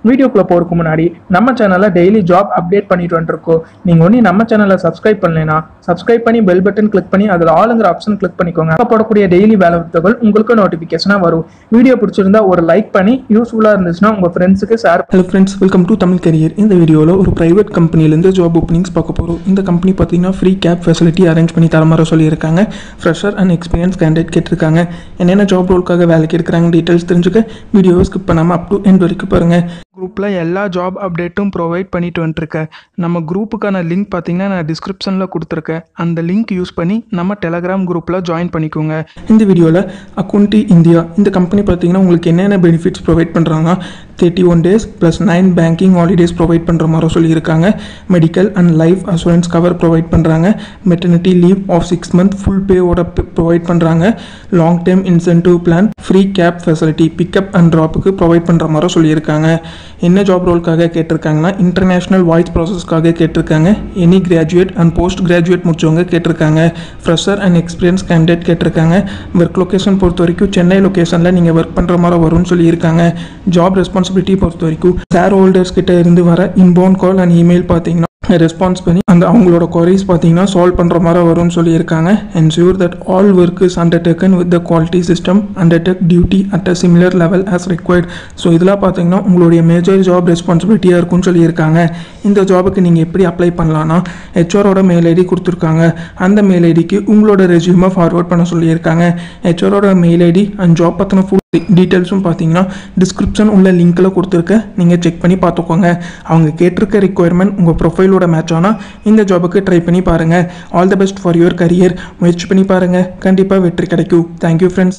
வீடியோக்குள்ள போறதுக்கு முன்னாடி நம்ம சேனல்ல டெய்லி ஜாப் அப்டேட் பண்ணிட்டு வந்துருக்கோம் நீங்க ஒன்றும் நம்ம சேனலை சப்ஸ்கிரைப் பண்ணலைன்னா சப்ஸ்கிரைப் பண்ணி பெல் பட்டன் கிளிக் பண்ணி அதில் ஆளுங்கிற ஆப்ஷன் கிளிக் பண்ணிக்கோங்க அப்போ போடக்கூடிய டெய்லி வேலை வாய்ப்புகள் உங்களுக்கு நோட்டிஃபிகேஷனாக வரும் வீடியோ பிடிச்சிருந்தா ஒரு லைக் பண்ணி யூஸ்ஃபுல்லாக இருந்துச்சுன்னா உங்க ஃப்ரெண்ட்ஸுக்கு share hello friends welcome to Tamil career இந்த வீடியோவில் ஒரு ப்ரைவேட் கம்பெனிலேருந்து ஜாப் ஓப்பனிங்ஸ் பார்க்க போகிறோம் இந்த கம்பெனி பார்த்தீங்கன்னா ஃப்ரீ கேப் ஃபெசிலிட்டி அரேஞ்ச் பண்ணி தர மாதிரி சொல்லியிருக்காங்க ஃப்ரெஷர் அண்ட் எக்ஸ்பீரியன்ஸ் கேண்டிடேட் கேட்டிருக்காங்க என்னென்ன ஜாப் ரோலுக்காக வேலைக்கு எடுக்கிறாங்க டீட்டெயில்ஸ் தெரிஞ்சுக்க வீடியோவை ஸ்கிப் பண்ணாமல் அப் டு எண்ட் வரைக்கும் பாருங்கள் குரூப்பில் எல்லா ஜாப் அப்டேட்டும் ப்ரொவைட் பண்ணிட்டு வந்துட்டுருக்கேன் நம்ம குரூப்புக்கான லிங்க் பார்த்தீங்கன்னா நான் டிஸ்கிரிப்ஷனில் கொடுத்துருக்கேன் அந்த லிங்க் யூஸ் பண்ணி நம்ம டெலகிராம் குரூப்பில் ஜாயின் பண்ணிக்கோங்க இந்த வீடியோவில் அக்கௌண்டி இந்தியா இந்த கம்பெனி பார்த்தீங்கன்னா உங்களுக்கு என்னென்ன பெனிஃபிட்ஸ் ப்ரொவைட் பண்ணுறாங்க thirty one days plus nine banking holidays provide பண்ணுற மாதிரி சொல்லியிருக்காங்க medical and life assurance cover provide பண்ணுறாங்க maternity leave of six month full பேவோட ப்ரொவைட் பண்ணுறாங்க long term incentive plan free cab facility pickup and ட்ராப்புக்கு provide பண்ணுற மாதிரி சொல்லியிருக்காங்க என்ன ஜாப் ரோலுக்காக கேட்டிருக்காங்கன்னா இன்டர்நேஷ்னல் வாய்ஸ் ப்ராசஸ்க்காக கேட்டிருக்காங்க any graduate and post graduate முடிச்சவங்க கேட்டிருக்காங்க ஃப்ரெஷர் அண்ட் எக்ஸ்பீரியன்ஸ் கேண்டிடேட் கேட்டிருக்காங்க ஒர்க் லொக்கேஷன் பொறுத்த வரைக்கும் சென்னை லொக்கேஷனில் நீங்கள் ஒர்க் பண்ணுற மாதிரி வரும்னு சொல்லியிருக்காங்க ஜாப் ரெஸ்பான்சிபிலிட்டி பொறுத்த வரைக்கும் ஷேர் ஹோல்டர்ஸ் கிட்ட இருந்து வர இன்பவுண்ட் கால் அண்ட் இமெயில் பார்த்தீங்கன்னா ரெஸ்பான்ஸ் பண்ணி அந்த அவங்களோட கொரிஸ் பார்த்தீங்கன்னா சால்வ் பண்ணுற மாதிரி வரும்னு சொல்லியிருக்காங்க ensure that all work is undertaken with the quality system undertake duty at a similar level as required so இதெல்லாம் பார்த்தீங்கன்னா உங்களுடைய மேஜர் ஜாப் ரெஸ்பான்சிபிலிட்டியாக இருக்கும்னு சொல்லியிருக்காங்க இந்த ஜாபுக்கு நீங்கள் எப்படி அப்ளை பண்ணலான்னா ஹெச்ஆரோட மெயில் ஐடி கொடுத்துருக்காங்க அந்த மெயில் ஐடிக்கு உங்களோட ரெஸ்யூமை ஃபார்வர்ட் பண்ண சொல்லியிருக்காங்க ஹெச்ஆரோட மெயில் ஐடி அண்ட் ஜாப் பற்றின ஃபுல் டீட்டெயில்ஸும் பார்த்தீங்கன்னா டிஸ்கிரிப்ஷன் உள்ள லிங்க்கில் கொடுத்துருக்கேன் நீங்கள் செக் பண்ணி பார்த்துக்கோங்க அவங்க கேட்டிருக்க ரிக்குயர்மெண்ட் உங்கள் ப்ரொஃபைலோட மேட்ச் ஆனால் இந்த ஜாபுக்கு ட்ரை பண்ணி பாருங்கள் all the best for your career முயற்சி பண்ணி பாருங்கள் கண்டிப்பாக வெற்றி கிடைக்கும் தேங்க்யூ ஃப்ரெண்ட்ஸ்